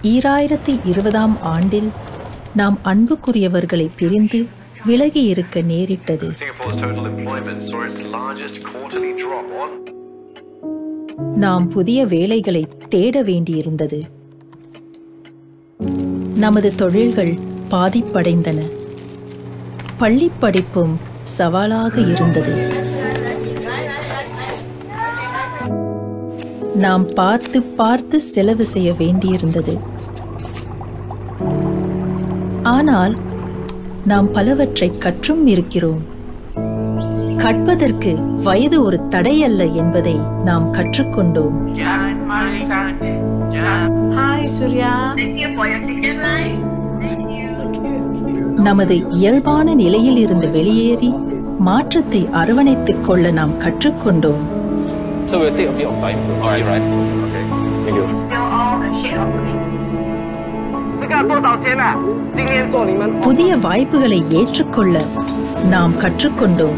ஈராயிரத்தி இருபதாம் ஆண்டில் நாம் அன்புக்குரியவர்களை பிரிந்து விலகி இருக்க நேரிட்டது Singapore's total employment saw its largest quarterly drop on நாம் புதிய வேலைகளை தேட வேண்டியிருந்தது நமது தொழில்கள் பாதிப்படைந்தன பள்ளிப் படிப்பும் சவாலாக இருந்தது நாம் பார்த்து பார்த்து செலவு செய்ய வேண்டியிருந்தது ஆனால் நாம் பலவற்றை கற்றும் இருக்கிறோம் கற்பதற்கு வயது ஒரு தடையல்ல என்பதை நாம் கற்றுக்கொண்டோம் Hi, Surya. Thank you for your chicken rice. Thank you. நமது இயல்பான நிலையில் இருந்து வெளியேறி மாற்றத்தை அரவணைத்துக் கொள்ள நாம் கற்றுக்கொண்டோம் So we'll take a bit of time. Alright, right. Okay. Thank you. Still all the shade of green. 这个多少钱啊？今天做你们 புதிய வாய்ப்புகளை ஏற்றுக்கொள்ள நாம் கற்றுக்கொண்டோம்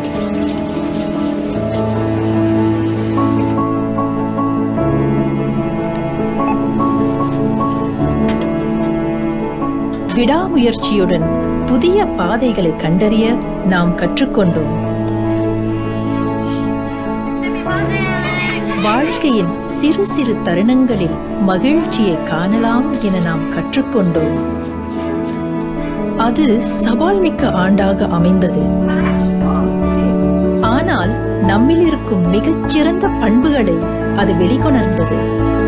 விடாமுயற்சியுடன் புதிய பாதைகளை கண்டறிய நாம் கற்றுக்கொண்டோம் வாழ்க்கையின் சிறு சிறு தருணங்களில் மகிழ்ச்சியை காணலாம் என நாம் கற்றுக்கொண்டோம் அது சவால் மிக்க ஆண்டாக அமைந்தது ஆனால் நம்மில் இருக்கும் மிகச்சிறந்த பண்புகளை அது வெளிக்கொணர்ந்தது